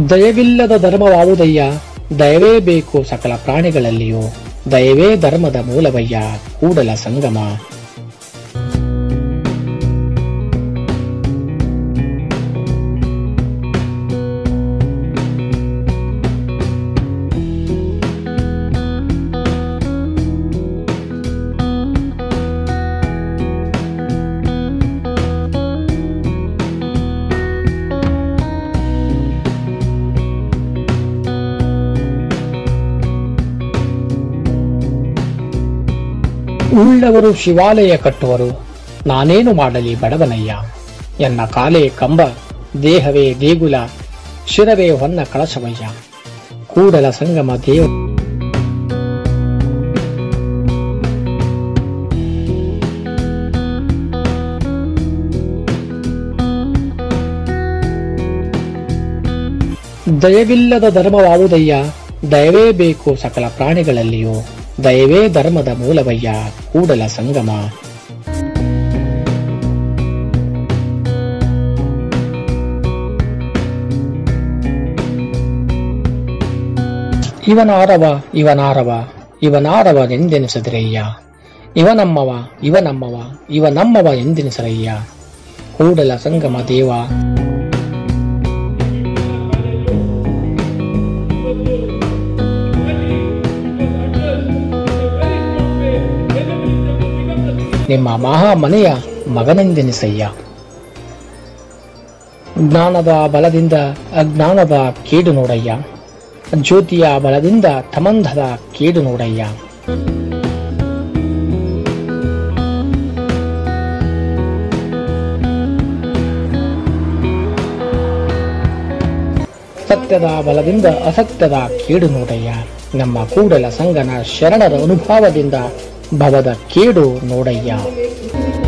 ದಯವಿಲ್ಲದ ಧರ್ಮವಾವುದಯ್ಯ ದಯವೇ ಬೇಕು ಸಕಲ ಪ್ರಾಣಿಗಳಲ್ಲಿಯೂ ದಯವೇ ಧರ್ಮದ ಮೂಲವಯ್ಯ ಕೂಡಲ ಸಂಗಮ ಉಳ್ಳವರು ಶಿವಾಲಯ ಕಟ್ಟುವರು ನಾನೇನು ಮಾಡಲಿ ಬಡವನಯ್ಯ ಎನ್ನ ಕಾಲೇ ಕಂಬ ದೇಹವೇ ದೇಗುಲ ಶಿರವೇ ಹೊನ್ನ ಕಳಶವಯ್ಯ ಕೂಡಲ ಸಂಗಮ ದೇವ ದಯವಿಲ್ಲದ ಧರ್ಮವಾವುದಯ್ಯ ದಯವೇ ಬೇಕು ಸಕಲ ಪ್ರಾಣಿಗಳಲ್ಲಿಯೂ ದಯವೇ ಧರ್ಮದ ಮೂಲವಯ್ಯ ಕೂಡಲ ಸಂಗಮ ಇವನಾರವ ಇವನಾರವ ಇವನಾರವ ಎಂದೆನಿಸದಿರಯ್ಯ ಇವನಮ್ಮವ ಇವನಮ್ಮವ ಇವನಮ್ಮವ ಎಂದೆನಿಸರಯ್ಯ ಕೂಡಲ ಸಂಗಮ ದೇವ ನಿಮ್ಮ ಮಹಾ ಮನೆಯ ಮಗನೆಂದೆನಿಸಯ್ಯ ಜ್ಞಾನದ ಬಲದಿಂದ ಅಜ್ಞಾನದ ಕೇಡು ನೋಡಯ್ಯ ಜ್ಯೋತಿಯ ಬಲದಿಂದ ತಮಂಧದ ಕೇಡು ನೋಡಯ್ಯ ಸತ್ಯದ ಬಲದಿಂದ ಅಸತ್ಯದ ಕೇಡು ನೋಡಯ್ಯ ನಮ್ಮ ಕೂಡಲ ಸಂಗನ ಶರಣರ ಅನುಭವದಿಂದ ಭವದ ಕೇಡು ನೋಡಯ್ಯ